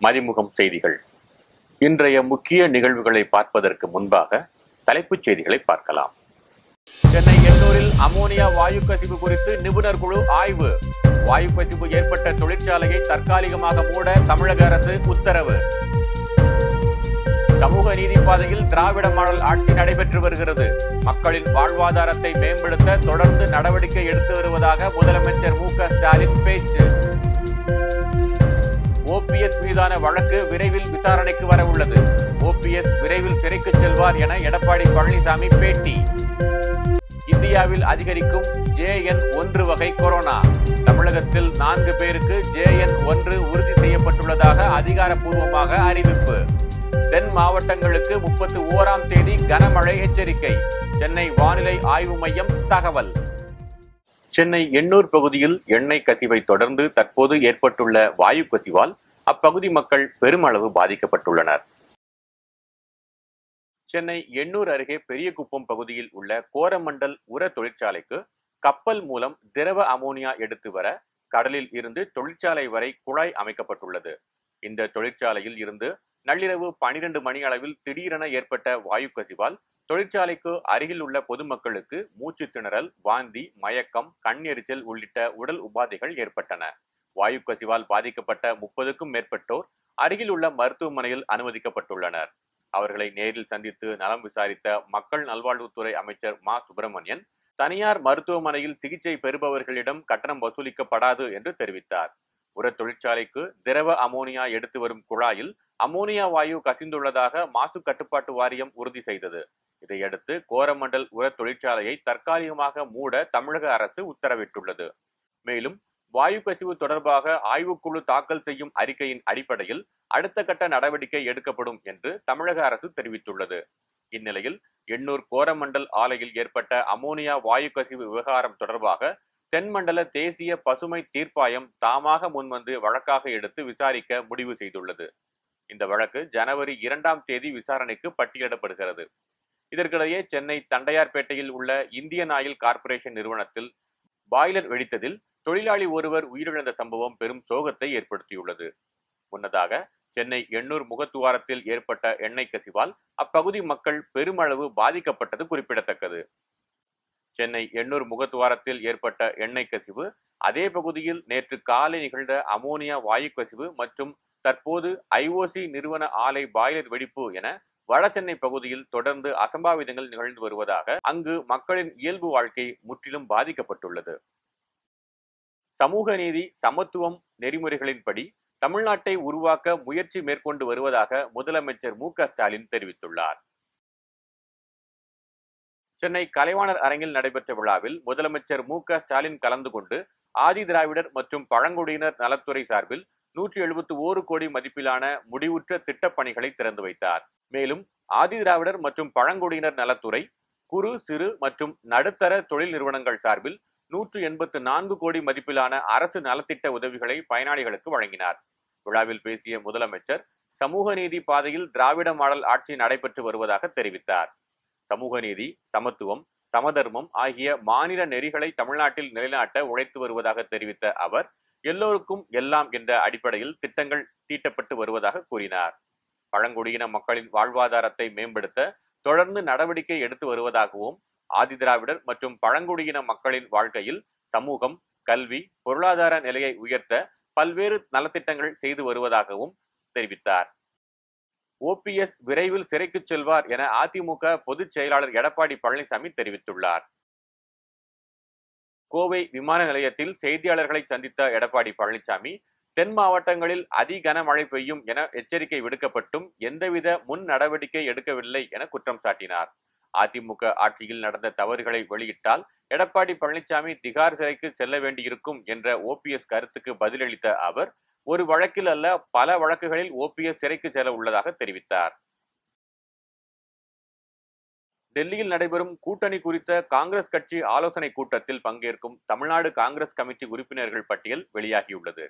மதிமுகம் செய்திகள் இன்றைய முக்கிய நிகழ்வுகளை பார்ப்பதற்கு முன்பாக தலைப்புச் செய்திகளை பார்க்கலாம் சென்னை எண்ணூரில் அமோனியா வாயு கசிவு குறித்து நிபுணர் குழு ஆய்வு வாயு கசிவு ஏற்பட்ட தொழிற்சாலையை தற்காலிகமாக மூட தமிழக அரசு உத்தரவு சமூக நீதி பாதையில் திராவிட மாடல் ஆட்சி நடைபெற்று வருகிறது மக்களின் வாழ்வாதாரத்தை மேம்படுத்த தொடர்ந்து நடவடிக்கை எடுத்து வருவதாக முதலமைச்சர் மு க ஸ்டாலின் பேச்சு ஓபிஎஸ் மீதான வழக்கு விரைவில் விசாரணைக்கு வர உள்ளது ஓபிஎஸ் விரைவில் சிறைக்கு செல்வார் என எடப்பாடி பழனிசாமி பேட்டி இந்தியாவில் அதிகரிக்கும் ஜேஎன் ஒன்று வகை கொரோனா தமிழகத்தில் நான்கு பேருக்கு ஜேஎன் ஒன்று உறுதி செய்யப்பட்டுள்ளதாக அதிகாரப்பூர்வமாக அறிவிப்பு தென் மாவட்டங்களுக்கு முப்பத்தி ஓராம் தேதி கனமழை எச்சரிக்கை சென்னை வானிலை ஆய்வு மையம் தகவல் சென்னை எண்ணூர் பகுதியில் எண்ணெய் கசிவை தொடர்ந்து தற்போது ஏற்பட்டுள்ள வாயு கசிவால் அப்பகுதி மக்கள் பெருமளவு பாதிக்கப்பட்டுள்ளனர் சென்னை எண்ணூர் அருகே பெரியகுப்பம் பகுதியில் உள்ள கோரமண்டல் உர தொழிற்சாலைக்கு கப்பல் மூலம் திரவ அமோனியா எடுத்து வர கடலில் இருந்து தொழிற்சாலை வரை குழாய் அமைக்கப்பட்டுள்ளது இந்த தொழிற்சாலையில் இருந்து நள்ளிரவு பனிரெண்டு மணி அளவில் திடீரென ஏற்பட்ட வாயு கசிவால் தொழிற்சாலைக்கு அருகில் உள்ள பொதுமக்களுக்கு மூச்சு திணறல் வாந்தி மயக்கம் கண் எரிச்சல் உள்ளிட்ட உடல் உபாதைகள் ஏற்பட்டன வாயு கசிவால் பாதிக்கப்பட்ட முப்பதுக்கும் மேற்பட்டோர் அருகில் உள்ள மருத்துவமனையில் அனுமதிக்கப்பட்டுள்ளனர் அவர்களை நேரில் சந்தித்து நலம் விசாரித்த மக்கள் நல்வாழ்வுத்துறை அமைச்சர் மா சுப்பிரமணியன் தனியார் மருத்துவமனையில் சிகிச்சை பெறுபவர்களிடம் கட்டணம் வசூலிக்கப்படாது என்று தெரிவித்தார் உர தொழிற்சாலைக்கு திரவ அமோனியா எடுத்து வரும் குழாயில் அமோனியா வாயு கசிந்துள்ளதாக மாசு கட்டுப்பாட்டு வாரியம் உறுதி செய்தது இதையடுத்து கோரமண்டல் உர தொழிற்சாலையை தற்காலிகமாக மூட தமிழக அரசு உத்தரவிட்டுள்ளது மேலும் வாயு கசிவு தொடர்பாக ஆய்வுக்குழு தாக்கல் செய்யும் அறிக்கையின் அடிப்படையில் அடுத்த கட்ட நடவடிக்கை எடுக்கப்படும் என்று தமிழக அரசு தெரிவித்துள்ளது இந்நிலையில் எண்ணூர் கோரமண்டல் ஆலையில் ஏற்பட்ட அமோனியா வாயு கசிவு விவகாரம் தொடர்பாக தென்மண்டல தேசிய பசுமை தீர்ப்பாயம் தாமாக முன்வந்து வழக்காக எடுத்து விசாரிக்க முடிவு செய்துள்ளது இந்த வழக்கு ஜனவரி இரண்டாம் தேதி விசாரணைக்கு பட்டியலிடப்படுகிறது இதற்கிடையே சென்னை தண்டையார்பேட்டையில் உள்ள இந்தியன் ஆயில் கார்ப்பரேஷன் நிறுவனத்தில் பாய்லர் வெடித்ததில் தொழிலாளி ஒருவர் உயிரிழந்த சம்பவம் பெரும் சோகத்தை ஏற்படுத்தியுள்ளது முன்னதாக சென்னை எண்ணூர் முகத்துவாரத்தில் ஏற்பட்ட எண்ணெய் கசிவால் அப்பகுதி மக்கள் பெருமளவு பாதிக்கப்பட்டது குறிப்பிடத்தக்கது சென்னை எண்ணூர் முகத்துவாரத்தில் ஏற்பட்ட எண்ணெய் கசிவு அதே பகுதியில் நேற்று காலை நிகழ்ந்த அமோனியா வாயு கசிவு மற்றும் தற்போது ஐஓசி நிறுவன ஆலை பாய்லர் வெடிப்பு என வடசென்னை பகுதியில் தொடர்ந்து அசம்பாவிதங்கள் நிகழ்ந்து வருவதாக அங்கு மக்களின் இயல்பு வாழ்க்கை முற்றிலும் பாதிக்கப்பட்டுள்ளது சமூக நீதி சமத்துவம் நெறிமுறைகளின்படி தமிழ்நாட்டை உருவாக்க முயற்சி மேற்கொண்டு வருவதாக முதலமைச்சர் மு ஸ்டாலின் தெரிவித்துள்ளார் சென்னை கலைவாணர் அரங்கில் நடைபெற்ற விழாவில் முதலமைச்சர் மு ஸ்டாலின் கலந்து கொண்டு ஆதி திராவிடர் மற்றும் பழங்குடியினர் நலத்துறை சார்பில் நூற்றி எழுபத்தி ஓரு கோடி மதிப்பிலான முடிவுற்ற திட்டப் பணிகளை திறந்து வைத்தார் மேலும் ஆதி திராவிடர் மற்றும் பழங்குடியினர் நலத்துறை குறு சிறு மற்றும் நடுத்தர தொழில் நிறுவனங்கள் சார்பில் நூற்று எண்பத்து நான்கு கோடி மதிப்பிலான அரசு நலத்திட்ட உதவிகளை பயனாளிகளுக்கு வழங்கினார் விழாவில் பேசிய முதலமைச்சர் சமூக நீதி பாதையில் திராவிட மாடல் ஆட்சி நடைபெற்று வருவதாக தெரிவித்தார் சமூக நீதி சமத்துவம் சமதர்மம் ஆகிய மாநில நெறிகளை தமிழ்நாட்டில் நிலைநாட்ட உழைத்து வருவதாக தெரிவித்த அவர் எல்லோருக்கும் எல்லாம் என்ற அடிப்படையில் திட்டங்கள் தீட்டப்பட்டு வருவதாக கூறினார் பழங்குடியின மக்களின் வாழ்வாதாரத்தை மேம்படுத்த தொடர்ந்து நடவடிக்கை எடுத்து வருவதாகவும் ஆதிதிராவிடர் மற்றும் பழங்குடியின மக்களின் வாழ்க்கையில் சமூகம் கல்வி பொருளாதார நிலையை உயர்த்த பல்வேறு நலத்திட்டங்கள் செய்து வருவதாகவும் தெரிவித்தார் ஓபிஎஸ் விரைவில் சிறைக்கு செல்வார் என அதிமுக பொதுச் செயலாளர் எடப்பாடி பழனிசாமி தெரிவித்துள்ளார் கோவை விமான நிலையத்தில் செய்தியாளர்களை சந்தித்த எடப்பாடி பழனிசாமி தென் மாவட்டங்களில் அதி கனமழை பெய்யும் என எச்சரிக்கை விடுக்கப்பட்டும் எந்தவித முன் நடவடிக்கை எடுக்கவில்லை என குற்றம் சாட்டினார் அதிமுக ஆட்சியில் நடந்த தவறுகளை வெளியிட்டால் எடப்பாடி பழனிசாமி திகார் சிறைக்கு செல்ல வேண்டியிருக்கும் என்ற ஓபிஎஸ் கருத்துக்கு பதிலளித்த அவர் ஒரு வழக்கில் அல்ல பல வழக்குகளில் ஓபிஎஸ் சிறைக்கு செல்ல உள்ளதாக தெரிவித்தார் டெல்லியில் நடைபெறும் கூட்டணி குறித்த காங்கிரஸ் கட்சி ஆலோசனை கூட்டத்தில் பங்கேற்கும் தமிழ்நாடு காங்கிரஸ் கமிட்டி உறுப்பினர்கள் பட்டியல் வெளியாகியுள்ளது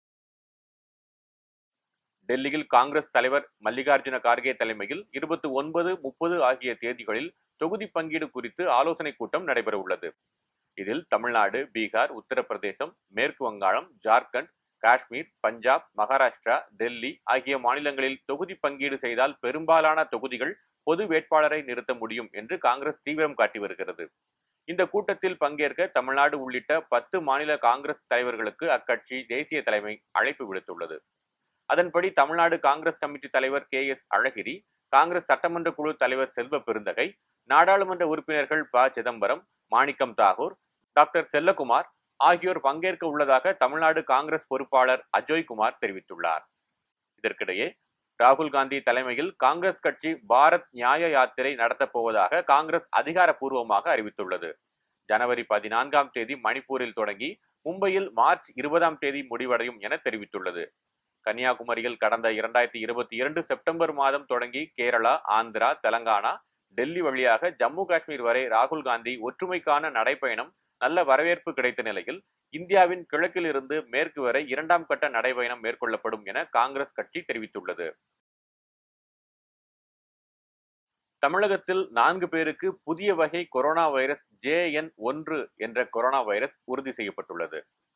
டெல்லியில் காங்கிரஸ் தலைவர் மல்லிகார்ஜுன கார்கே தலைமையில் இருபத்தி ஒன்பது முப்பது ஆகிய தேதிகளில் தொகுதி பங்கீடு குறித்து ஆலோசனை கூட்டம் நடைபெற உள்ளது இதில் தமிழ்நாடு பீகார் உத்தரப்பிரதேசம் மேற்கு வங்காளம் ஜார்க்கண்ட் காஷ்மீர் பஞ்சாப் மகாராஷ்டிரா டெல்லி ஆகிய மாநிலங்களில் தொகுதி பங்கீடு செய்தால் பெரும்பாலான தொகுதிகள் பொது வேட்பாளரை நிறுத்த முடியும் என்று காங்கிரஸ் தீவிரம் காட்டி வருகிறது இந்த கூட்டத்தில் பங்கேற்க தமிழ்நாடு உள்ளிட்ட பத்து மாநில காங்கிரஸ் தலைவர்களுக்கு அக்கட்சி தேசிய தலைமை அழைப்பு விடுத்துள்ளது அதன்படி தமிழ்நாடு காங்கிரஸ் கமிட்டி தலைவர் கே எஸ் அழகிரி காங்கிரஸ் சட்டமன்ற குழு தலைவர் செல்வ பெருந்தகை நாடாளுமன்ற உறுப்பினர்கள் ப சிதம்பரம் மாணிக்கம் தாகூர் டாக்டர் செல்லகுமார் ஆகியோர் பங்கேற்க உள்ளதாக தமிழ்நாடு காங்கிரஸ் பொறுப்பாளர் அஜய் குமார் தெரிவித்துள்ளார் இதற்கிடையே ராகுல் காந்தி தலைமையில் காங்கிரஸ் கட்சி பாரத் நியாய யாத்திரை நடத்தப் போவதாக காங்கிரஸ் அதிகாரப்பூர்வமாக அறிவித்துள்ளது ஜனவரி பதினான்காம் தேதி மணிப்பூரில் தொடங்கி மும்பையில் மார்ச் இருபதாம் தேதி முடிவடையும் என தெரிவித்துள்ளது கன்னியாகுமரியில் கடந்த இரண்டாயிரத்தி இருபத்தி இரண்டு செப்டம்பர் மாதம் தொடங்கி கேரளா ஆந்திரா தெலங்கானா டெல்லி வழியாக ஜம்மு காஷ்மீர் வரை ராகுல் காந்தி ஒற்றுமைக்கான நடைப்பயணம் நல்ல வரவேற்பு கிடைத்த நிலையில் இந்தியாவின் கிழக்கில் இருந்து மேற்கு வரை இரண்டாம் கட்ட நடைபயணம் மேற்கொள்ளப்படும் என காங்கிரஸ் கட்சி தெரிவித்துள்ளது தமிழகத்தில் நான்கு பேருக்கு புதிய வகை கொரோனா வைரஸ் ஜே என் ஒன்று என்ற கொரோனா வைரஸ் உறுதி செய்யப்பட்டுள்ளது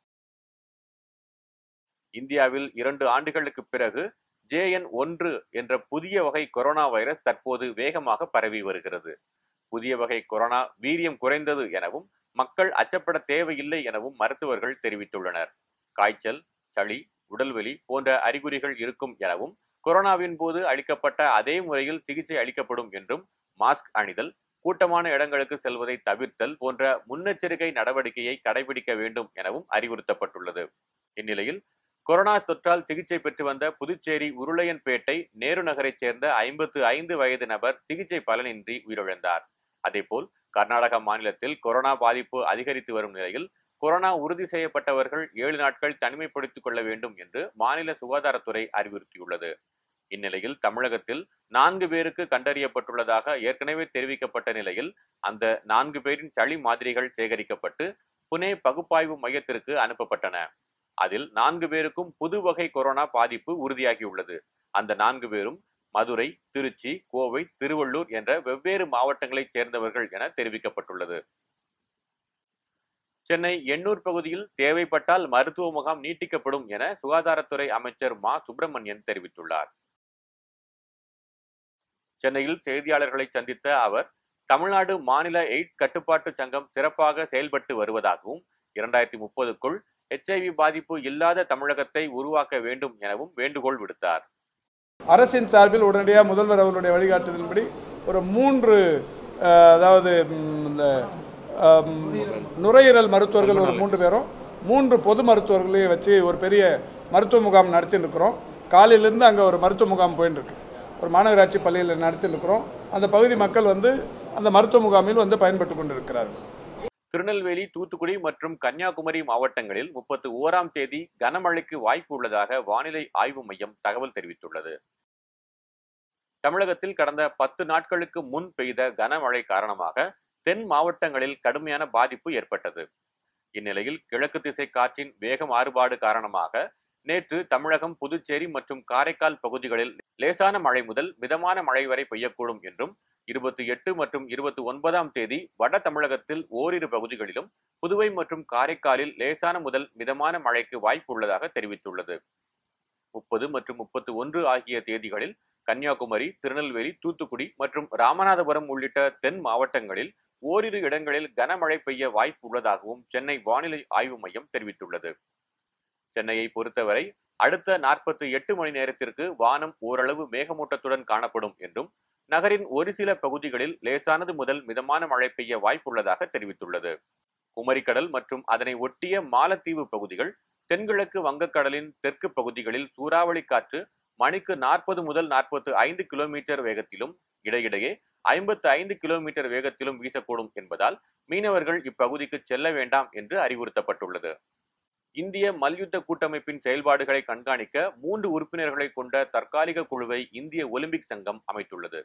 இந்தியாவில் இரண்டு ஆண்டுகளுக்கு பிறகு ஜே என் ஒன்று என்ற புதிய வகை கொரோனா வைரஸ் தற்போது வேகமாக பரவி வருகிறது புதிய வகை கொரோனா வீரியம் குறைந்தது எனவும் மக்கள் அச்சப்பட தேவையில்லை எனவும் மருத்துவர்கள் தெரிவித்துள்ளனர் காய்ச்சல் சளி உடல்வலி போன்ற அறிகுறிகள் இருக்கும் எனவும் கொரோனாவின் போது அளிக்கப்பட்ட அதே முறையில் சிகிச்சை அளிக்கப்படும் என்றும் மாஸ்க் அணிதல் கூட்டமான இடங்களுக்கு செல்வதை தவிர்த்தல் போன்ற முன்னெச்சரிக்கை நடவடிக்கையை கடைபிடிக்க வேண்டும் எனவும் அறிவுறுத்தப்பட்டுள்ளது இந்நிலையில் கொரோனா தொற்றால் சிகிச்சை பெற்று வந்த புதுச்சேரி உருளையன்பேட்டை நேரு நகரைச் சேர்ந்த ஐம்பத்து ஐந்து வயது நபர் சிகிச்சை பலனின்றி உயிரிழந்தார் அதேபோல் கர்நாடக மாநிலத்தில் கொரோனா பாதிப்பு அதிகரித்து வரும் நிலையில் கொரோனா உறுதி செய்யப்பட்டவர்கள் ஏழு நாட்கள் தனிமைப்படுத்திக் கொள்ள வேண்டும் என்று மாநில சுகாதாரத்துறை அறிவுறுத்தியுள்ளது இந்நிலையில் தமிழகத்தில் நான்கு பேருக்கு கண்டறியப்பட்டுள்ளதாக ஏற்கனவே தெரிவிக்கப்பட்ட நிலையில் அந்த நான்கு பேரின் சளி மாதிரிகள் சேகரிக்கப்பட்டு புனே பகுப்பாய்வு மையத்திற்கு அனுப்பப்பட்டன அதில் நான்கு பேருக்கும் புது வகை கொரோனா பாதிப்பு உறுதியாகியுள்ளது அந்த நான்கு பேரும் மதுரை திருச்சி கோவை திருவள்ளூர் என்ற வெவ்வேறு மாவட்டங்களைச் சேர்ந்தவர்கள் என தெரிவிக்கப்பட்டுள்ளது சென்னை எண்ணூர் பகுதியில் தேவைப்பட்டால் மருத்துவ முகாம் நீட்டிக்கப்படும் என சுகாதாரத்துறை அமைச்சர் மா சுப்பிரமணியன் தெரிவித்துள்ளார் சென்னையில் செய்தியாளர்களை சந்தித்த அவர் தமிழ்நாடு மாநில எய்ட்ஸ் கட்டுப்பாட்டு சங்கம் சிறப்பாக செயல்பட்டு வருவதாகவும் இரண்டாயிரத்தி முப்பதுக்குள் எச்ஐவி பாதிப்பு இல்லாத தமிழகத்தை உருவாக்க வேண்டும் எனவும் வேண்டுகோள் விடுத்தார் அரசின் சார்பில் உடனடியாக முதல்வர் அவர்களுடைய வழிகாட்டுதலின்படி ஒரு மூன்று அஹ், அதாவது ம், இந்த அஹ், நுரையீரல் மருத்துவர்கள் ஒரு மூன்று பேரும் மூன்று பொது மருத்துவர்களையும் வச்சு ஒரு பெரிய மருத்துவ முகாம் நடத்தின்னு இருக்கிறோம் காலையிலேருந்து அங்கே ஒரு மருத்துவ முகாம் போயின்னு இருக்கு ஒரு மாநகராட்சி பள்ளியில் நடத்தின்னு இருக்கிறோம் அந்த பகுதி மக்கள் வந்து அந்த மருத்துவ முகாமில் வந்து பயன்பட்டு கொண்டிருக்கிறார்கள் திருநெல்வேலி தூத்துக்குடி மற்றும் கன்னியாகுமரி மாவட்டங்களில் முப்பத்தி ஓராம் தேதி கனமழைக்கு வாய்ப்பு உள்ளதாக வானிலை ஆய்வு மையம் தகவல் தெரிவித்துள்ளது தமிழகத்தில் கடந்த பத்து நாட்களுக்கு முன் பெய்த கனமழை காரணமாக தென் மாவட்டங்களில் கடுமையான பாதிப்பு ஏற்பட்டது இந்நிலையில் கிழக்கு திசை காற்றின் வேக மாறுபாடு காரணமாக நேற்று தமிழகம் புதுச்சேரி மற்றும் காரைக்கால் பகுதிகளில் லேசான மழை முதல் மிதமான மழை வரை பெய்யக்கூடும் என்றும் இருபத்தி எட்டு மற்றும் இருபத்தி ஒன்பதாம் தேதி வட தமிழகத்தில் ஓரிரு பகுதிகளிலும் புதுவை மற்றும் காரைக்காலில் லேசான முதல் மிதமான மழைக்கு வாய்ப்பு உள்ளதாக தெரிவித்துள்ளது முப்பது மற்றும் முப்பத்தி ஒன்று ஆகிய தேதிகளில் கன்னியாகுமரி திருநெல்வேலி தூத்துக்குடி மற்றும் ராமநாதபுரம் உள்ளிட்ட தென் மாவட்டங்களில் ஓரிரு இடங்களில் கனமழை பெய்ய வாய்ப்பு உள்ளதாகவும் சென்னை வானிலை ஆய்வு மையம் தெரிவித்துள்ளது சென்னையை பொறுத்தவரை அடுத்த நாற்பத்தி எட்டு மணி நேரத்திற்கு வானம் ஓரளவு மேகமூட்டத்துடன் காணப்படும் என்றும் நகரின் ஒரு சில பகுதிகளில் லேசானது முதல் மிதமான மழை பெய்ய வாய்ப்புள்ளதாக தெரிவித்துள்ளது குமரிக்கடல் மற்றும் அதனை ஒட்டிய மாலத்தீவு பகுதிகள் தென்கிழக்கு வங்கக்கடலின் தெற்கு பகுதிகளில் சூறாவளி காற்று மணிக்கு நாற்பது முதல் நாற்பத்து ஐந்து கிலோமீட்டர் வேகத்திலும் இடையிடையே ஐம்பத்து ஐந்து கிலோமீட்டர் வேகத்திலும் வீசக்கூடும் என்பதால் மீனவர்கள் இப்பகுதிக்கு செல்ல வேண்டாம் என்று அறிவுறுத்தப்பட்டுள்ளது இந்திய மல்யுத்த கூட்டமைப்பின் செயல்பாடுகளை கண்காணிக்க மூன்று உறுப்பினர்களை கொண்ட தற்காலிக குழுவை இந்திய ஒலிம்பிக் சங்கம் அமைத்துள்ளது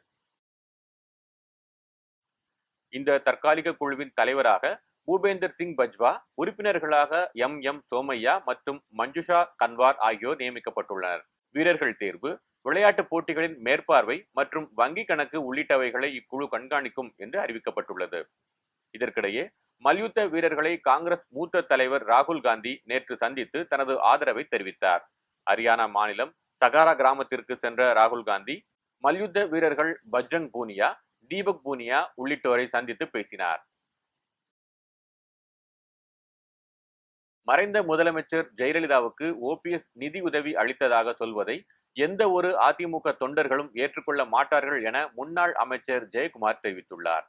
இந்த தற்காலிக குழுவின் தலைவராக பூபேந்தர் சிங் பஜ்வா உறுப்பினர்களாக எம் எம் சோமையா மற்றும் மஞ்சுஷா கன்வார் ஆகியோர் நியமிக்கப்பட்டுள்ளனர் வீரர்கள் தேர்வு விளையாட்டுப் போட்டிகளின் மேற்பார்வை மற்றும் வங்கி கணக்கு உள்ளிட்டவைகளை இக்குழு கண்காணிக்கும் என்று அறிவிக்கப்பட்டுள்ளது இதற்கிடையே மல்யுத்த வீரர்களை காங்கிரஸ் மூத்த தலைவர் ராகுல் காந்தி நேற்று சந்தித்து தனது ஆதரவை தெரிவித்தார் ஹரியானா மாநிலம் சகாரா கிராமத்திற்கு சென்ற ராகுல் காந்தி மல்யுத்த வீரர்கள் பஜ்ரங் பூனியா தீபக் பூனியா உள்ளிட்டோரை சந்தித்து பேசினார் மறைந்த முதலமைச்சர் ஜெயலலிதாவுக்கு ஓபிஎஸ் நிதி உதவி அளித்ததாக சொல்வதை எந்த ஒரு அதிமுக தொண்டர்களும் ஏற்றுக்கொள்ள மாட்டார்கள் என முன்னாள் அமைச்சர் ஜெயக்குமார் தெரிவித்துள்ளார்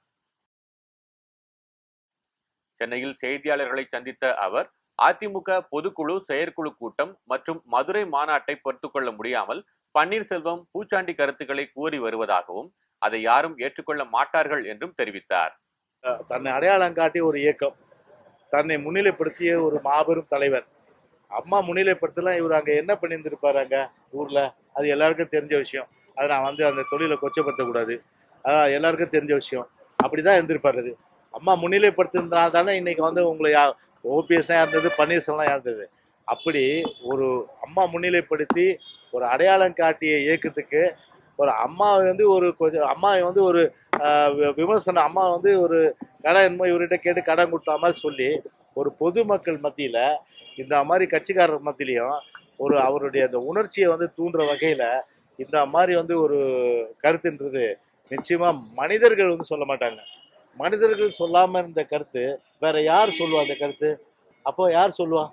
சென்னையில் செய்தியாளர்களை சந்தித்த அவர் அதிமுக பொதுக்குழு செயற்குழு கூட்டம் மற்றும் மதுரை மாநாட்டை பொறுத்துக் கொள்ள முடியாமல் பன்னீர்செல்வம் பூச்சாண்டி கருத்துக்களை கூறி வருவதாகவும் அதை யாரும் ஏற்றுக்கொள்ள மாட்டார்கள் என்றும் தெரிவித்தார் தன்னை அடையாளம் காட்டி ஒரு இயக்கம் தன்னை முன்னிலைப்படுத்திய ஒரு மாபெரும் தலைவர் அம்மா முன்னிலைப்படுத்தலாம் இவர் அங்கே என்ன பண்ணியிருந்திருப்பாரு அங்க ஊர்ல அது எல்லாருக்கும் தெரிஞ்ச விஷயம் அதை நான் வந்து அந்த தொழிலை கொச்சப்படுத்தக்கூடாது அதான் எல்லாருக்கும் தெரிஞ்ச விஷயம் அப்படிதான் இருந்திருப்பாரு அது அம்மா முன்னிலைப்படுத்தினால தானே இன்னைக்கு வந்து உங்களை யா ஓபிஎஸ்ஸாக இருந்தது பன்னீர்செல்வம் இருந்தது அப்படி ஒரு அம்மா முன்னிலைப்படுத்தி ஒரு அடையாளம் காட்டிய இயக்கத்துக்கு ஒரு அம்மா வந்து ஒரு கொஞ்சம் அம்மா வந்து ஒரு ஆஹ், வி- விமர்சனம் அம்மா வந்து ஒரு கடன் என்னமோ இவர்கிட்ட கேட்டு கடன் கொடுத்த மாதிரி சொல்லி ஒரு பொதுமக்கள் மத்தியில இந்த மாதிரி கட்சிக்காரர் மத்தியிலையும் ஒரு அவருடைய அந்த உணர்ச்சியை வந்து தூண்டுற வகையில இந்த மாதிரி வந்து ஒரு கருத்துன்றது நிச்சயமா மனிதர்கள் வந்து சொல்ல மாட்டாங்க மனிதர்கள் சொல்லாம இருந்த கருத்து வேற யார் சொல்லுவா அந்த கருத்து அப்போ யார் சொல்லுவா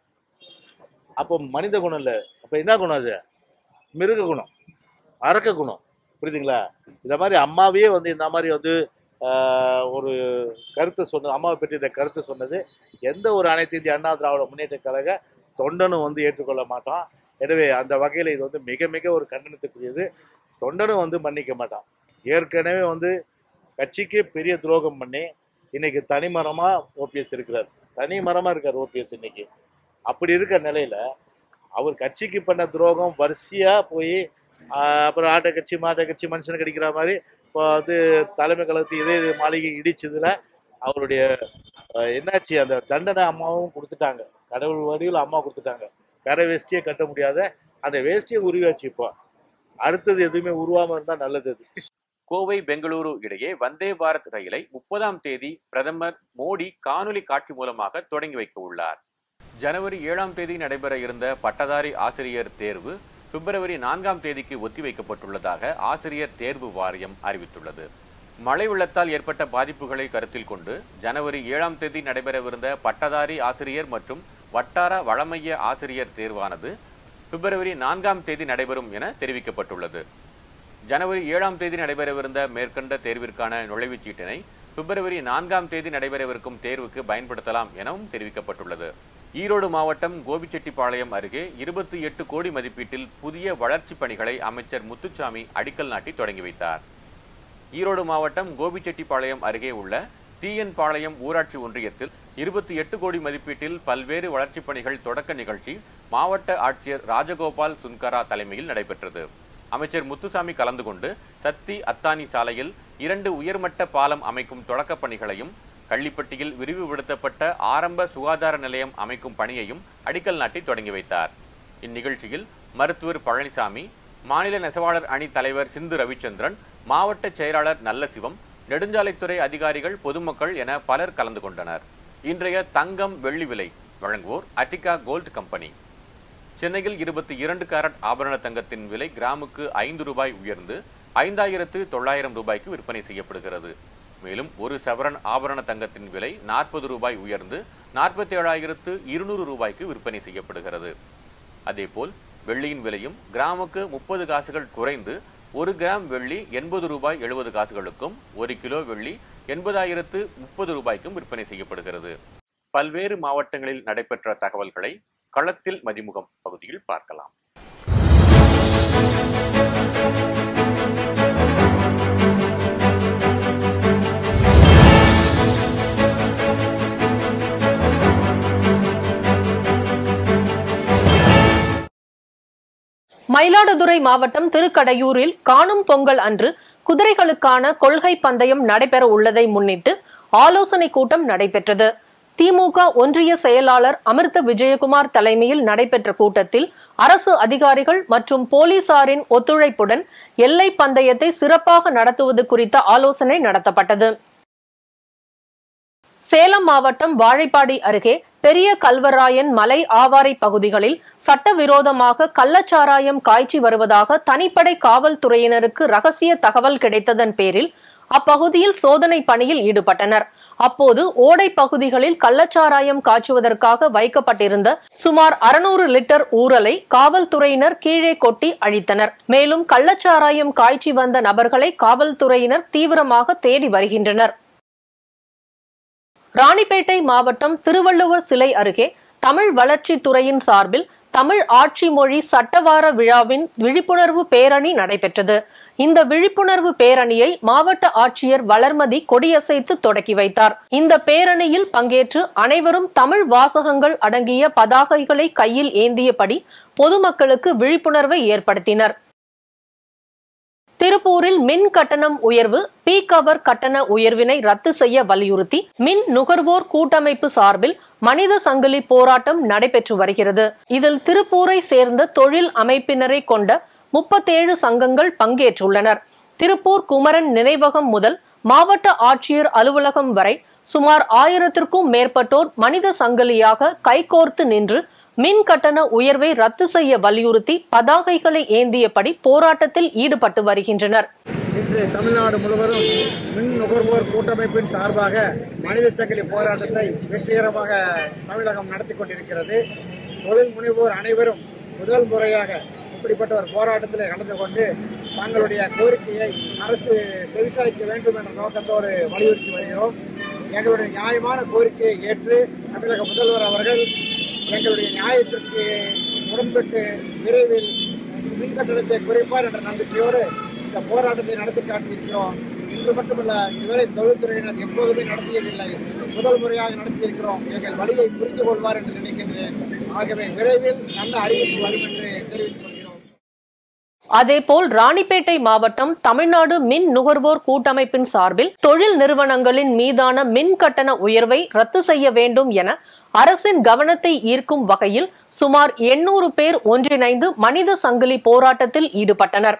அப்போ மனித குணம் இல்லை அப்போ என்ன குணம் அது மிருக குணம் அரக்க குணம் புரியுதுங்களா இந்த மாதிரி அம்மாவே வந்து இந்த மாதிரி வந்து ஆஹ், ஒரு கருத்து சொன்னது அம்மாவை பற்றி இந்த கருத்து சொன்னது எந்த ஒரு அனைத்து இந்திய அண்ணா திராவிட முன்னேற்ற கழக தொண்டனும் வந்து ஏற்றுக்கொள்ள மாட்டான் எனவே அந்த வகையில் இது வந்து மிக மிக ஒரு கண்டனத்துக்குரியது தொண்டனும் வந்து மன்னிக்க மாட்டான் ஏற்கனவே வந்து கட்சிக்கு பெரிய துரோகம் பண்ணி இன்னைக்கு தனிமரமா ஓபிஎஸ் இருக்கிறார் தனி மரமா இருக்கார் ஓபிஎஸ் இன்னைக்கு அப்படி இருக்கிற நிலையில அவர் கட்சிக்கு பண்ண துரோகம் வரிசையா போய் ஆஹ், அப்புறம் ஆட்ட கட்சி மாட்ட கட்சி மனுஷனுக்கு அடிக்கிற மாதிரி இப்போ வந்து தலைமை கழகத்து இதே இது மாளிகை இடிச்சதுல அவருடைய ஆஹ், என்னாச்சு அந்த தண்டனை அம்மாவும் கொடுத்துட்டாங்க கடவுள் வடிவில் அம்மா கொடுத்துட்டாங்க கரை வேஷ்டியை கட்ட முடியாத அந்த வேஷ்டியை உருவாச்சு இப்போ அடுத்தது எதுவுமே உருவாம இருந்தா நல்லது அது கோவை பெங்களூரு இடையே வந்தே பாரத் ரயிலை முப்பதாம் தேதி பிரதமர் மோடி காணொலி காட்சி மூலமாக தொடங்கி வைக்க உள்ளார் ஜனவரி ஏழாம் தேதி நடைபெற இருந்த பட்டதாரி ஆசிரியர் தேர்வு பிப்ரவரி நான்காம் தேதிக்கு ஒத்திவைக்கப்பட்டுள்ளதாக ஆசிரியர் தேர்வு வாரியம் அறிவித்துள்ளது மழை வெள்ளத்தால் ஏற்பட்ட பாதிப்புகளை கருத்தில் கொண்டு ஜனவரி ஏழாம் தேதி நடைபெறவிருந்த பட்டதாரி ஆசிரியர் மற்றும் வட்டார வளமைய ஆசிரியர் தேர்வானது பிப்ரவரி நான்காம் தேதி நடைபெறும் என தெரிவிக்கப்பட்டுள்ளது ஜனவரி ஏழாம் தேதி நடைபெறவிருந்த மேற்கண்ட தேர்விற்கான நுழைவுச் சீட்டினை பிப்ரவரி நான்காம் தேதி நடைபெறவிருக்கும் தேர்வுக்கு பயன்படுத்தலாம் எனவும் தெரிவிக்கப்பட்டுள்ளது ஈரோடு மாவட்டம் கோபிச்செட்டிப்பாளையம் அருகே இருபத்தி எட்டு கோடி மதிப்பீட்டில் புதிய வளர்ச்சிப் பணிகளை அமைச்சர் முத்துச்சாமி அடிக்கல் நாட்டி தொடங்கி வைத்தார் ஈரோடு மாவட்டம் கோபிச்செட்டிப்பாளையம் அருகே உள்ள டிஎன் பாளையம் ஊராட்சி ஒன்றியத்தில் இருபத்தி எட்டு கோடி மதிப்பீட்டில் பல்வேறு வளர்ச்சிப் பணிகள் தொடக்க நிகழ்ச்சி மாவட்ட ஆட்சியர் ராஜகோபால் சுன்கரா தலைமையில் நடைபெற்றது அமைச்சர் முத்துசாமி கலந்து கொண்டு சத்தி அத்தானி சாலையில் இரண்டு உயர்மட்ட பாலம் அமைக்கும் தொடக்கப் பணிகளையும் கள்ளிப்பட்டியில் விரிவுபடுத்தப்பட்ட ஆரம்ப சுகாதார நிலையம் அமைக்கும் பணியையும் அடிக்கல் நாட்டி தொடங்கி வைத்தார் இந்நிகழ்ச்சியில் மருத்துவர் பழனிசாமி மாநில நெசவாளர் அணி தலைவர் சிந்து ரவிச்சந்திரன் மாவட்ட செயலாளர் நல்லசிவம் நெடுஞ்சாலைத்துறை அதிகாரிகள் பொதுமக்கள் என பலர் கலந்து கொண்டனர் இன்றைய தங்கம் வெள்ளி விலை வழங்குவோர் அட்டிகா கோல்ட் கம்பெனி சென்னையில் இருபத்தி இரண்டு கேரட் ஆபரண தங்கத்தின் விலை கிராமுக்கு ஐந்து ரூபாய் உயர்ந்து ஐந்தாயிரத்து தொள்ளாயிரம் ரூபாய்க்கு விற்பனை செய்யப்படுகிறது மேலும் ஒரு சவரன் ஆபரண தங்கத்தின் விலை நாற்பது ரூபாய் உயர்ந்து நாற்பத்தி ஏழாயிரத்து இருநூறு ரூபாய்க்கு விற்பனை செய்யப்படுகிறது அதேபோல் வெள்ளியின் விலையும் கிராமுக்கு முப்பது காசுகள் குறைந்து ஒரு கிராம் வெள்ளி எண்பது ரூபாய் எழுபது காசுகளுக்கும் ஒரு கிலோ வெள்ளி எண்பதாயிரத்து முப்பது ரூபாய்க்கும் விற்பனை செய்யப்படுகிறது பல்வேறு மாவட்டங்களில் நடைபெற்ற தகவல்களை களத்தில் மதிமுகம் பகுதியில் பார்க்கலாம் மயிலாடுதுறை மாவட்டம் திருக்கடையூரில் காணும் பொங்கல் அன்று குதிரைகளுக்கான கொள்கை பந்தயம் நடைபெற உள்ளதை முன்னிட்டு ஆலோசனை கூட்டம் நடைபெற்றது திமுக ஒன்றிய செயலாளர் அமிர்த விஜயகுமார் தலைமையில் நடைபெற்ற கூட்டத்தில் அரசு அதிகாரிகள் மற்றும் போலீசாரின் ஒத்துழைப்புடன் எல்லை பந்தயத்தை சிறப்பாக நடத்துவது குறித்த ஆலோசனை நடத்தப்பட்டது சேலம் மாவட்டம் வாழைப்பாடி அருகே பெரிய கல்வராயன் மலை ஆவாரை பகுதிகளில் சட்டவிரோதமாக கள்ளச்சாராயம் காய்ச்சி வருவதாக தனிப்படை காவல்துறையினருக்கு ரகசிய தகவல் கிடைத்ததன் பேரில் அப்பகுதியில் சோதனை பணியில் ஈடுபட்டனர் அப்போது ஓடை பகுதிகளில் கள்ளச்சாராயம் காய்ச்சுவதற்காக வைக்கப்பட்டிருந்த சுமார் அறுநூறு லிட்டர் ஊரலை காவல்துறையினர் கீழே கொட்டி அழித்தனர் மேலும் கள்ளச்சாராயம் காய்ச்சி வந்த நபர்களை காவல்துறையினர் தீவிரமாக தேடி வருகின்றனர் ராணிப்பேட்டை மாவட்டம் திருவள்ளுவர் சிலை அருகே தமிழ் வளர்ச்சித் துறையின் சார்பில் தமிழ் ஆட்சி மொழி சட்டவார விழாவின் விழிப்புணர்வு பேரணி நடைபெற்றது இந்த விழிப்புணர்வு பேரணியை மாவட்ட ஆட்சியர் வளர்மதி கொடியசைத்து தொடக்கி வைத்தார் இந்த பேரணியில் பங்கேற்று அனைவரும் தமிழ் வாசகங்கள் அடங்கிய பதாகைகளை கையில் ஏந்தியபடி பொதுமக்களுக்கு விழிப்புணர்வை ஏற்படுத்தினர் திருப்பூரில் மின் கட்டணம் உயர்வு பி கவர் கட்டண உயர்வினை ரத்து செய்ய வலியுறுத்தி மின் நுகர்வோர் கூட்டமைப்பு சார்பில் மனித சங்கிலி போராட்டம் நடைபெற்று வருகிறது இதில் திருப்பூரை சேர்ந்த தொழில் அமைப்பினரை கொண்ட முப்பத்தேழு சங்கங்கள் பங்கேற்றுள்ளனர் திருப்பூர் குமரன் நினைவகம் முதல் மாவட்ட ஆட்சியர் அலுவலகம் வரை சுமார் ஆயிரத்திற்கும் மேற்பட்டோர் மனித சங்கிலியாக கைகோர்த்து நின்று மின் கட்டண உயர்வை ரத்து செய்ய வலியுறுத்தி பதாகைகளை ஏந்தியபடி போராட்டத்தில் ஈடுபட்டு வருகின்றனர் இன்று தமிழ்நாடு முழுவதும் மின் நுகர்வோர் கூட்டமைப்பின் சார்பாக மனித சங்கிலி போராட்டத்தை வெற்றிகரமாக தமிழகம் நடத்தி கொண்டிருக்கிறது தொழில் முனைவோர் அனைவரும் முதல் முறையாக இப்படிப்பட்ட ஒரு போராட்டத்தில் கலந்து கொண்டு தங்களுடைய கோரிக்கையை அரசு செவிசாய்க்க வேண்டும் என்ற நோக்கத்தோடு வலியுறுத்தி வருகிறோம் எங்களுடைய நியாயமான கோரிக்கையை ஏற்று தமிழக முதல்வர் அவர்கள் எங்களுடைய நியாயத்திற்கு உடன்பட்டு விரைவில் மின் கட்டணத்தை குறைப்பார் என்ற நம்பிக்கையோடு இந்த போராட்டத்தை நடத்தி காட்டியிருக்கிறோம் இன்று மட்டுமல்ல இதுவரை தொழில்துறையினர் எப்போதுமே நடத்தியதில்லை முதல் முறையாக நடத்தியிருக்கிறோம் எங்கள் வழியை புரிந்து கொள்வார் என்று நினைக்கின்றேன் ஆகவே விரைவில் நல்ல அறிவிப்பு வரும் என்று தெரிவித்துக் கொள்கிறோம் அதேபோல் ராணிப்பேட்டை மாவட்டம் தமிழ்நாடு மின் நுகர்வோர் கூட்டமைப்பின் சார்பில் தொழில் நிறுவனங்களின் மீதான மின் கட்டண உயர்வை ரத்து செய்ய வேண்டும் என அரசின் கவனத்தை ஈர்க்கும் வகையில் சுமார் எண்ணூறு பேர் ஒன்றிணைந்து மனித சங்கிலி போராட்டத்தில் ஈடுபட்டனர்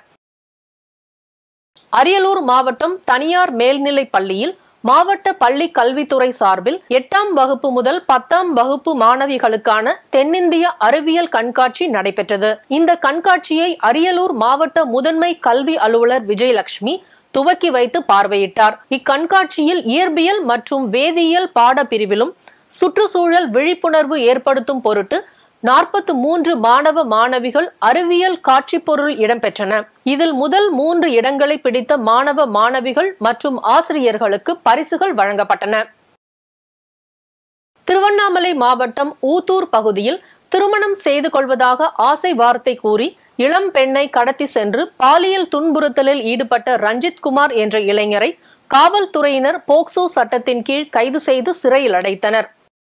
அரியலூர் மாவட்டம் தனியார் மேல்நிலைப் பள்ளியில் மாவட்ட பள்ளி கல்வித்துறை சார்பில் எட்டாம் வகுப்பு முதல் பத்தாம் வகுப்பு மாணவிகளுக்கான தென்னிந்திய அறிவியல் கண்காட்சி நடைபெற்றது இந்த கண்காட்சியை அரியலூர் மாவட்ட முதன்மை கல்வி அலுவலர் விஜயலட்சுமி துவக்கி வைத்து பார்வையிட்டார் இக்கண்காட்சியில் இயற்பியல் மற்றும் வேதியியல் பாடப்பிரிவிலும் சுற்றுச்சூழல் விழிப்புணர்வு ஏற்படுத்தும் பொருட்டு நாற்பத்து மூன்று மாணவ மாணவிகள் அறிவியல் காட்சி பொருள் இடம்பெற்றன இதில் முதல் மூன்று இடங்களை பிடித்த மாணவ மாணவிகள் மற்றும் ஆசிரியர்களுக்கு பரிசுகள் வழங்கப்பட்டன திருவண்ணாமலை மாவட்டம் ஊத்தூர் பகுதியில் திருமணம் செய்து கொள்வதாக ஆசை வார்த்தை கூறி இளம் பெண்ணை கடத்தி சென்று பாலியல் துன்புறுத்தலில் ஈடுபட்ட ரஞ்சித் குமார் என்ற இளைஞரை காவல்துறையினர் போக்சோ சட்டத்தின் கீழ் கைது செய்து சிறையில் அடைத்தனர்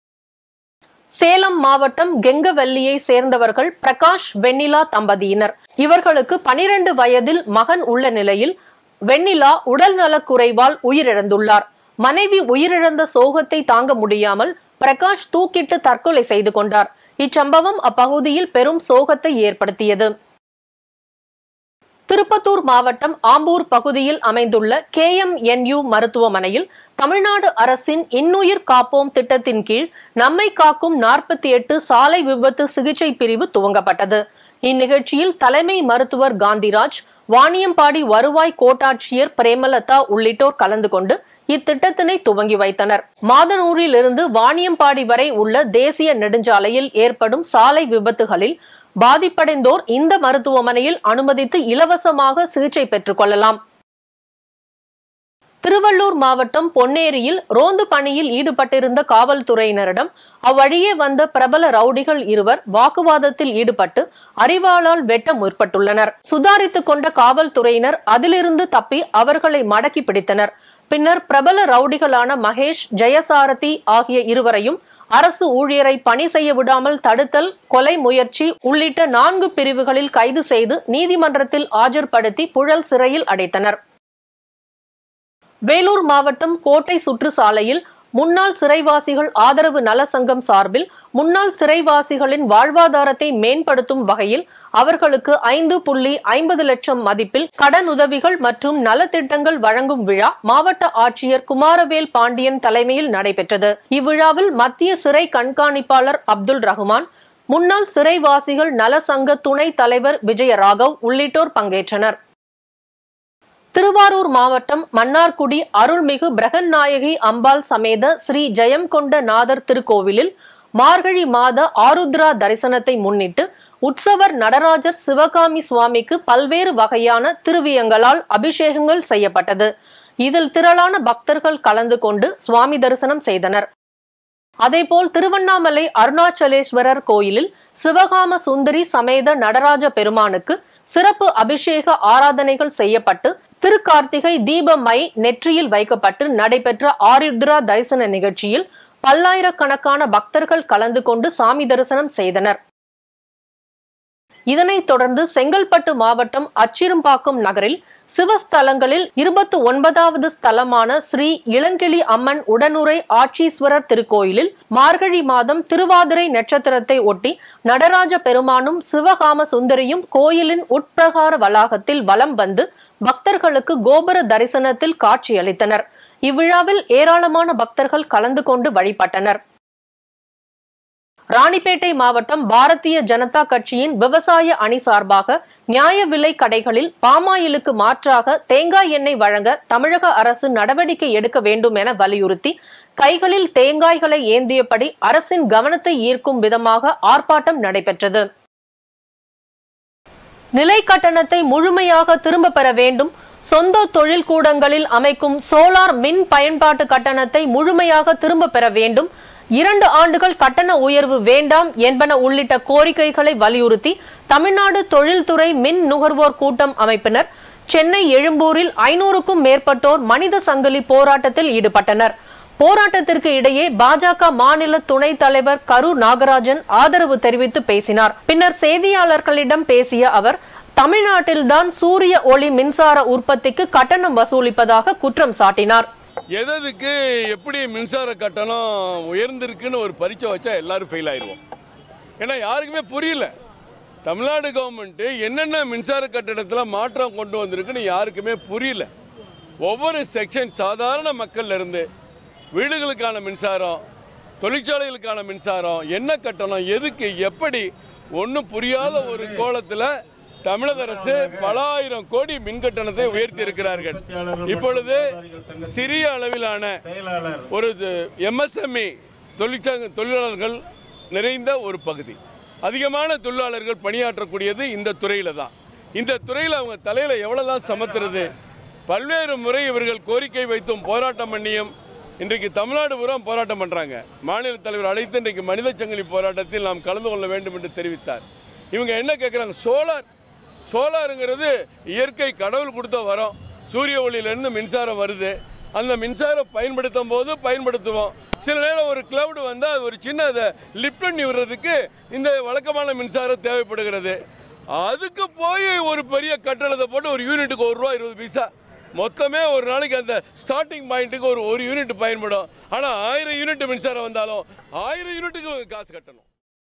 சேலம் மாவட்டம் கெங்கவல்லியை சேர்ந்தவர்கள் பிரகாஷ் வெண்ணிலா தம்பதியினர் இவர்களுக்கு பனிரெண்டு வயதில் மகன் உள்ள நிலையில் வெண்ணிலா உடல் நலக்குறைவால் உயிரிழந்துள்ளார் மனைவி உயிரிழந்த சோகத்தை தாங்க முடியாமல் பிரகாஷ் தூக்கிட்டு தற்கொலை செய்து கொண்டார் இச்சம்பவம் அப்பகுதியில் பெரும் சோகத்தை ஏற்படுத்தியது திருப்பத்தூர் மாவட்டம் ஆம்பூர் பகுதியில் அமைந்துள்ள கேஎம்என்யு மருத்துவமனையில் தமிழ்நாடு அரசின் இன்னுயிர் காப்போம் திட்டத்தின் கீழ் நம்மை காக்கும் நாற்பத்தி எட்டு சாலை விபத்து சிகிச்சை பிரிவு துவங்கப்பட்டது இந்நிகழ்ச்சியில் தலைமை மருத்துவர் காந்திராஜ் வாணியம்பாடி வருவாய் கோட்டாட்சியர் பிரேமலதா உள்ளிட்டோர் கலந்து கொண்டு இத்திட்டத்தினை துவங்கி வைத்தனர் மாதனூரில் இருந்து வாணியம்பாடி வரை உள்ள தேசிய நெடுஞ்சாலையில் ஏற்படும் சாலை விபத்துகளில் பாதிப்படைந்தோர் இந்த மருத்துவமனையில் அனுமதித்து இலவசமாக சிகிச்சை பெற்றுக் கொள்ளலாம் திருவள்ளூர் மாவட்டம் பொன்னேரியில் ரோந்து பணியில் ஈடுபட்டிருந்த காவல்துறையினரிடம் அவ்வழியே வந்த பிரபல ரவுடிகள் இருவர் வாக்குவாதத்தில் ஈடுபட்டு அறிவாளால் வெட்ட முற்பட்டுள்ளனர் சுதாரித்துக் கொண்ட காவல்துறையினர் அதிலிருந்து தப்பி அவர்களை மடக்கி பிடித்தனர் பின்னர் பிரபல ரவுடிகளான மகேஷ் ஜெயசாரதி ஆகிய இருவரையும் அரசு ஊழியரை பணி செய்ய விடாமல் தடுத்தல் கொலை முயற்சி உள்ளிட்ட நான்கு பிரிவுகளில் கைது செய்து நீதிமன்றத்தில் ஆஜர்படுத்தி புழல் சிறையில் அடைத்தனர் வேலூர் மாவட்டம் கோட்டை சுற்றுச்சாலையில் முன்னாள் சிறைவாசிகள் ஆதரவு நல சங்கம் சார்பில் முன்னாள் சிறைவாசிகளின் வாழ்வாதாரத்தை மேம்படுத்தும் வகையில் அவர்களுக்கு ஐந்து புள்ளி ஐம்பது லட்சம் மதிப்பில் கடன் உதவிகள் மற்றும் நலத்திட்டங்கள் வழங்கும் விழா மாவட்ட ஆட்சியர் குமாரவேல் பாண்டியன் தலைமையில் நடைபெற்றது இவ்விழாவில் மத்திய சிறை கண்காணிப்பாளர் அப்துல் ரஹ்மான் முன்னாள் சிறைவாசிகள் நல சங்க துணைத் தலைவர் விஜயராகவ் உள்ளிட்டோர் பங்கேற்றனர் திருவாரூர் மாவட்டம் மன்னார்குடி அருள்மிகு பிரகன்நாயகி அம்பாள் சமேத ஸ்ரீ ஜெயம்கொண்ட நாதர் திருக்கோவிலில் மார்கழி மாத ஆருத்ரா தரிசனத்தை முன்னிட்டு உற்சவர் நடராஜர் சிவகாமி சுவாமிக்கு பல்வேறு வகையான திருவியங்களால் அபிஷேகங்கள் செய்யப்பட்டது இதில் திரளான பக்தர்கள் கலந்து கொண்டு சுவாமி தரிசனம் செய்தனர் அதேபோல் திருவண்ணாமலை அருணாச்சலேஸ்வரர் கோயிலில் சிவகாம சுந்தரி சமேத நடராஜ பெருமானுக்கு சிறப்பு அபிஷேக ஆராதனைகள் செய்யப்பட்டு திருக்கார்த்திகை தீபமை நெற்றியில் வைக்கப்பட்டு நடைபெற்ற ஆருத்ரா தரிசன நிகழ்ச்சியில் பல்லாயிரக்கணக்கான பக்தர்கள் கலந்து கொண்டு சாமி தரிசனம் செய்தனர் இதனைத் தொடர்ந்து செங்கல்பட்டு மாவட்டம் அச்சிறும்பாக்கம் நகரில் சிவஸ்தலங்களில் இருபத்தி ஒன்பதாவது ஸ்தலமான ஸ்ரீ இளங்கிளி அம்மன் உடனுரை ஆட்சீஸ்வரர் திருக்கோயிலில் மார்கழி மாதம் திருவாதிரை நட்சத்திரத்தை ஒட்டி நடராஜ பெருமானும் சிவகாம சுந்தரியும் கோயிலின் உட்பிரகார வளாகத்தில் வலம் வந்து பக்தர்களுக்கு கோபுர தரிசனத்தில் காட்சியளித்தனர் இவ்விழாவில் ஏராளமான பக்தர்கள் கலந்து கொண்டு வழிபட்டனர் ராணிப்பேட்டை மாவட்டம் பாரதிய ஜனதா கட்சியின் விவசாய அணி சார்பாக நியாய விலை கடைகளில் பாமாயிலுக்கு மாற்றாக தேங்காய் எண்ணெய் வழங்க தமிழக அரசு நடவடிக்கை எடுக்க வேண்டும் என வலியுறுத்தி கைகளில் தேங்காய்களை ஏந்தியபடி அரசின் கவனத்தை ஈர்க்கும் விதமாக ஆர்ப்பாட்டம் நடைபெற்றது நிலை கட்டணத்தை முழுமையாக திரும்ப பெற வேண்டும் சொந்த தொழில் கூடங்களில் அமைக்கும் சோலார் மின் பயன்பாட்டு கட்டணத்தை முழுமையாக திரும்ப பெற வேண்டும் இரண்டு ஆண்டுகள் கட்டண உயர்வு வேண்டாம் என்பன உள்ளிட்ட கோரிக்கைகளை வலியுறுத்தி தமிழ்நாடு தொழில்துறை மின் நுகர்வோர் கூட்டம் அமைப்பினர் சென்னை எழும்பூரில் ஐநூறுக்கும் மேற்பட்டோர் மனித சங்கிலி போராட்டத்தில் ஈடுபட்டனர் போராட்டத்திற்கு இடையே பாஜக மாநில துணைத் தலைவர் கரு நாகராஜன் ஆதரவு தெரிவித்து பேசினார் பின்னர் செய்தியாளர்களிடம் பேசிய அவர் தமிழ்நாட்டில்தான் சூரிய ஒளி மின்சார உற்பத்திக்கு கட்டணம் வசூலிப்பதாக குற்றம் சாட்டினார் எததுக்கு எப்படி மின்சார கட்டணம் உயர்ந்திருக்குன்னு ஒரு பரீட்சை வச்சா எல்லாரும் ஃபெயில் ஆயிடுவோம் ஏன்னா யாருக்குமே புரியல தமிழ்நாடு கவர்மெண்ட்டு என்னென்ன மின்சார கட்டணத்தில் மாற்றம் கொண்டு வந்திருக்குன்னு யாருக்குமே புரியல ஒவ்வொரு செக்ஷன் சாதாரண மக்கள்ல இருந்து வீடுகளுக்கான மின்சாரம் தொழிற்சாலைகளுக்கான மின்சாரம் என்ன கட்டணம் எதுக்கு எப்படி ஒன்றும் புரியாத ஒரு கோலத்தில் தமிழக அரசு பல ஆயிரம் கோடி மின் கட்டணத்தை உயர்த்தி இருக்கிறார்கள் இப்பொழுது சிறிய அளவிலான ஒரு எம்எஸ்எம்இ தொழிற்சங்க தொழிலாளர்கள் நிறைந்த ஒரு பகுதி அதிகமான தொழிலாளர்கள் பணியாற்றக்கூடியது இந்த துறையில் தான் இந்த துறையில் அவங்க தலையில் எவ்வளோ தான் சமத்துறது பல்வேறு முறை இவர்கள் கோரிக்கை வைத்தும் போராட்டம் பண்ணியும் இன்றைக்கு தமிழ்நாடு பூரா போராட்டம் பண்ணுறாங்க மாநில தலைவர் அழைத்து இன்றைக்கு மனித சங்கிலி போராட்டத்தில் நாம் கலந்து கொள்ள வேண்டும் என்று தெரிவித்தார் இவங்க என்ன கேட்குறாங்க சோலார் சோலாருங்கிறது இயற்கை கடவுள் கொடுத்த வரம் சூரிய ஒளியிலேருந்து மின்சாரம் வருது அந்த மின்சாரம் பயன்படுத்தும் போது பயன்படுத்துவோம் சில நேரம் ஒரு கிளவுடு வந்தால் அது ஒரு சின்ன அதை லிஃப்ட் பண்ணி விடுறதுக்கு இந்த வழக்கமான மின்சாரம் தேவைப்படுகிறது அதுக்கு போய் ஒரு பெரிய கட்டணத்தை போட்டு ஒரு யூனிட்டுக்கு ஒரு ரூபா இருபது பைசா மொத்தமே ஒரு நாளைக்கு அந்த ஸ்டார்டிங் பாயிண்ட்டுக்கு ஒரு ஒரு யூனிட் பயன்படும் ஆனால் ஆயிரம் யூனிட் மின்சாரம் வந்தாலும் ஆயிரம் யூனிட்டுக்கு காசு கட்டணும்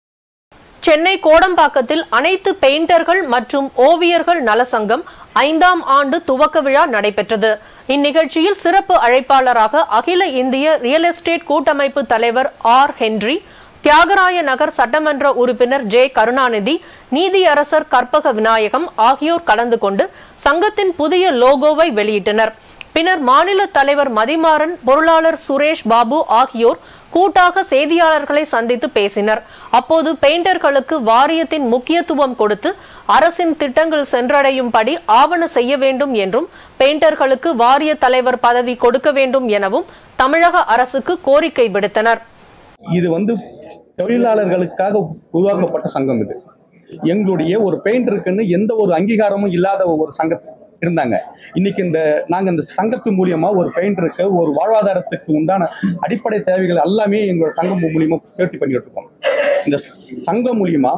சென்னை கோடம்பாக்கத்தில் அனைத்து பெயிண்டர்கள் மற்றும் ஓவியர்கள் நலசங்கம் ஐந்தாம் ஆண்டு துவக்க விழா நடைபெற்றது இந்நிகழ்ச்சியில் சிறப்பு அழைப்பாளராக அகில இந்திய ரியல் எஸ்டேட் கூட்டமைப்பு தலைவர் ஆர் ஹென்றி தியாகராய நகர் சட்டமன்ற உறுப்பினர் ஜே கருணாநிதி நீதியரசர் கற்பக விநாயகம் ஆகியோர் கலந்து கொண்டு சங்கத்தின் புதிய லோகோவை வெளியிட்டனர் பின்னர் மாநில தலைவர் மதிமாறன் பொருளாளர் சுரேஷ் பாபு ஆகியோர் கூட்டாக செய்தியாளர்களை சந்தித்து பேசினர் அப்போது பெயிண்டர்களுக்கு வாரியத்தின் முக்கியத்துவம் கொடுத்து அரசின் திட்டங்கள் சென்றடையும்படி ஆவண செய்ய வேண்டும் என்றும் பெயிண்டர்களுக்கு வாரிய தலைவர் பதவி கொடுக்க வேண்டும் எனவும் தமிழக அரசுக்கு கோரிக்கை விடுத்தனர் இது வந்து தொழிலாளர்களுக்காக உருவாக்கப்பட்ட சங்கம் இது எங்களுடைய ஒரு பெயிண்டருக்குன்னு எந்த ஒரு அங்கீகாரமும் இல்லாத ஒரு சங்கம் இருந்தாங்க இன்னைக்கு இந்த நாங்க இந்த சங்கத்து மூலியமா ஒரு பெயிண்டருக்கு ஒரு வாழ்வாதாரத்துக்கு உண்டான அடிப்படை தேவைகள் எல்லாமே எங்களோட சங்கம் மூலியமா பூர்த்தி பண்ணிட்டு இருக்கோம் இந்த சங்கம் மூலியமா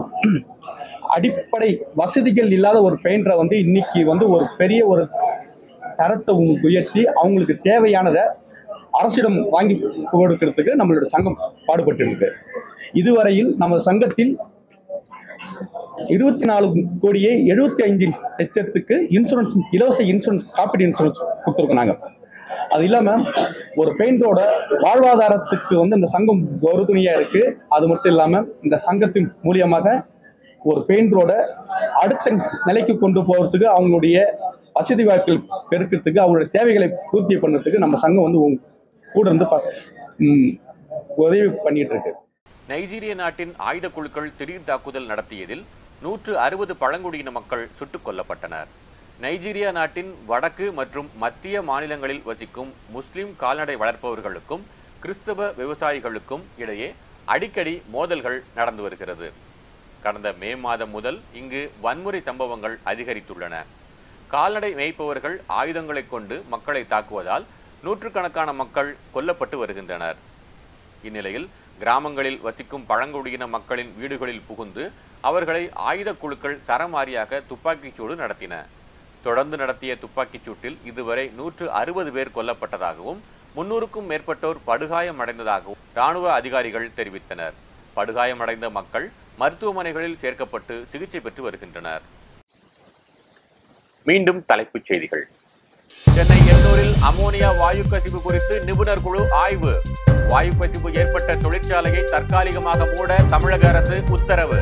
அடிப்படை வசதிகள் இல்லாத ஒரு பெயிண்டரை வந்து இன்னைக்கு வந்து ஒரு பெரிய ஒரு தரத்தை உ- உயர்த்தி அவங்களுக்கு தேவையானதை அரசிடம் வாங்கி கொடுக்கறதுக்கு நம்மளோட சங்கம் பாடுபட்டு இருக்கு இதுவரையில் நம்ம சங்கத்தில் இருபத்தி நாலு கோடியே எழுபத்தி ஐந்து லட்சத்துக்கு இன்சூரன்ஸ் இலவச இன்சூரன்ஸ் காப்பீடு இன்சூரன்ஸ் கொடுத்துருக்கோம் நாங்கள் அது இல்லாமல் ஒரு பெயிண்டரோட வாழ்வாதாரத்துக்கு வந்து இந்த சங்கம் உறுதுணையாக இருக்கு அது மட்டும் இல்லாமல் இந்த சங்கத்தின் மூலியமாக ஒரு பெயிண்டரோட அடுத்த நிலைக்கு கொண்டு போகிறதுக்கு அவங்களுடைய வசதி வாய்ப்புகள் பெருக்கிறதுக்கு அவங்களுடைய தேவைகளை பூர்த்தி பண்ணுறதுக்கு நம்ம சங்கம் வந்து உங்க கூட இருந்து ப- ம், உதவி பண்ணிட்டு இருக்கு நைஜீரிய நாட்டின் ஆயுத குழுக்கள் திடீர் தாக்குதல் நடத்தியதில் நூற்று அறுபது பழங்குடியின மக்கள் சுட்டுக் கொல்லப்பட்டனர் நைஜீரியா நாட்டின் வடக்கு மற்றும் மத்திய மாநிலங்களில் வசிக்கும் முஸ்லிம் கால்நடை வளர்ப்பவர்களுக்கும் கிறிஸ்தவ விவசாயிகளுக்கும் இடையே அடிக்கடி மோதல்கள் நடந்து வருகிறது கடந்த மே மாதம் முதல் இங்கு வன்முறை சம்பவங்கள் அதிகரித்துள்ளன கால்நடை மேய்ப்பவர்கள் ஆயுதங்களைக் கொண்டு மக்களை தாக்குவதால் நூற்றுக்கணக்கான மக்கள் கொல்லப்பட்டு வருகின்றனர் இந்நிலையில் கிராமங்களில் வசிக்கும் பழங்குடியின மக்களின் வீடுகளில் புகுந்து அவர்களை ஆயுத குழுக்கள் சரமாரியாக துப்பாக்கிச் சூடு நடத்தின தொடர்ந்து நடத்திய துப்பாக்கிச் சூட்டில் இதுவரை நூற்று அறுபது பேர் கொல்லப்பட்டதாகவும் முன்னூறுக்கும் மேற்பட்டோர் படுகாயம் அடைந்ததாகவும் ராணுவ அதிகாரிகள் தெரிவித்தனர் படுகாயமடைந்த மக்கள் மருத்துவமனைகளில் சேர்க்கப்பட்டு சிகிச்சை பெற்று வருகின்றனர் மீண்டும் தலைப்புச் செய்திகள் சென்னை எண்ணூரில் அமோனியா வாயு கசிவு குறித்து நிபுணர் குழு ஆய்வு வாயு கசிவு ஏற்பட்ட தொழிற்சாலையை தற்காலிகமாக மூட தமிழக அரசு உத்தரவு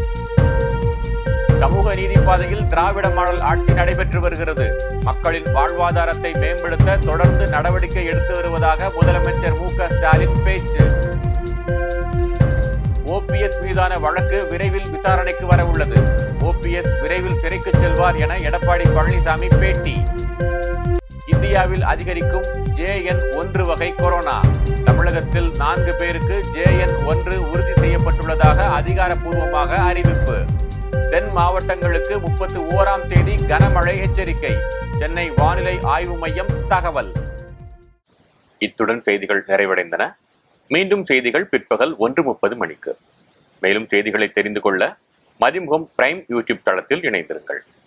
சமூக நீதி பாதையில் திராவிட மாடல் ஆட்சி நடைபெற்று வருகிறது மக்களின் வாழ்வாதாரத்தை மேம்படுத்த தொடர்ந்து நடவடிக்கை எடுத்து வருவதாக முதலமைச்சர் மு க ஸ்டாலின் பேச்சு ஓபிஎஸ் மீதான வழக்கு விரைவில் விசாரணைக்கு வர உள்ளது ஓபிஎஸ் விரைவில் சிறைக்கு செல்வார் என எடப்பாடி பழனிசாமி பேட்டி இந்தியாவில் அதிகரிக்கும் ஜேஎன் ஒன்று வகை கொரோனா தமிழகத்தில் நான்கு பேருக்கு ஜேஎன் ஒன்று உறுதி செய்யப்பட்டுள்ளதாக அதிகாரப்பூர்வமாக அறிவிப்பு தென் மாவட்டங்களுக்கு முப்பத்தி ஓராம் தேதி கனமழை எச்சரிக்கை சென்னை வானிலை ஆய்வு மையம் தகவல் இத்துடன் செய்திகள் நிறைவடைந்தன மீண்டும் செய்திகள் பிற்பகல் ஒன்று முப்பது மணிக்கு மேலும் செய்திகளை தெரிந்து கொள்ள மதிமுகம் பிரைம் யூடியூப் தளத்தில் இணைந்திருங்கள்